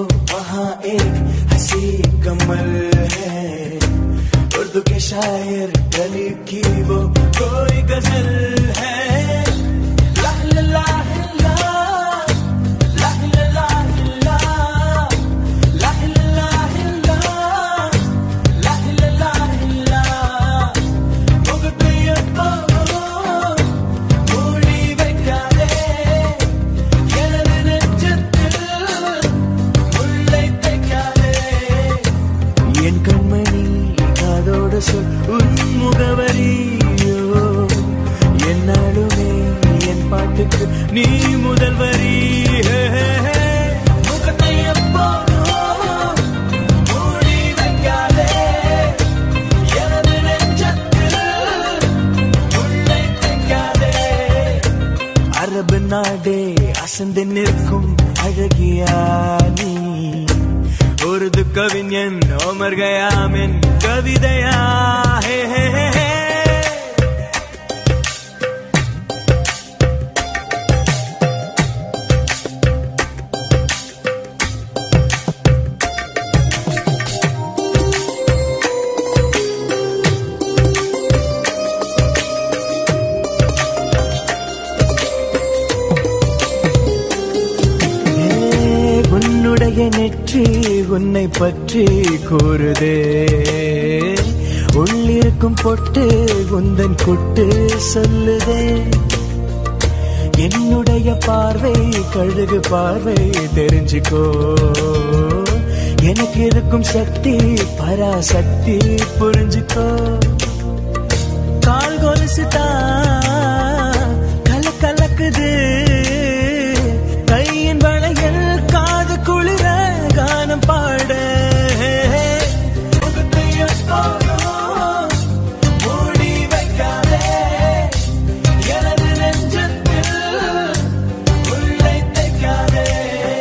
वहाँ एक हंसी कमल है उर्दू के शायर गली की वो कोई गजल है ला ला ला ला, ला ला ला ला, ला ला ला ला, ला ला ला ला. முகத்தையப்போ மூடி வைக்காதே எனது நெஞ்சத்தில் முல்லை தைக்காதே என் கண்மணி காதோடு சொல் உன் முகவரியோ என்னாலுமே என் பாட்டுக்கு நீ முதல் வரி முகத்தை எப்போதும் மூடி வைக்காதே எனது நெஞ்சத்தில் முல்லை தைக்காதே அரபு நாடே அசந்து நிற்கும் அழகியா நீ உருது கவிஞன் ஓமர் கயாமின் கவிதையா ஹே ஹே ஹே ஹே. ஏ, உன்னுடைய நெற்றி உன்னை பற்றி கூறுதே உள்ளிருக்கும் பொட்டு உந்தன் கொட்டு சொல்லுதே என்னுடைய பார்வை கழுகு பார்வை தெரிஞ்சுக்கோ எனக்கு இருக்கும் சக்தி பராசக்தி புரிஞ்சுக்கோ கால் கொலுசு தான் கல கலக்குது கையின் வளையல் காது குளிர கானம் பாட முகத்தை எப்போதும் மூடி வைக்காதே எனது நெஞ்சத்தில் முல்லை தைக்காதே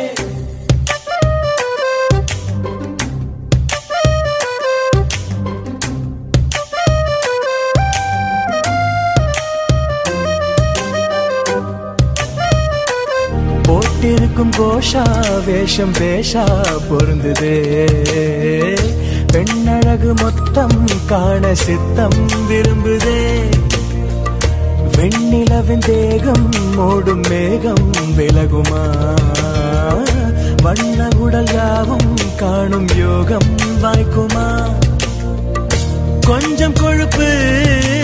போட்டிருக்கும் கோஷா வேஷம் பேஷா பொருந்துதே பெண்ணழகு மொத்தம் காண சித்தம் விரும்புதே வெண்ணிலவின் தேகம் மூடும் மேகம் விலகுமா வண்ண உடல் யாவும் காணும் யோகம் வாய்க்குமா கொஞ்சம் கொழுப்பு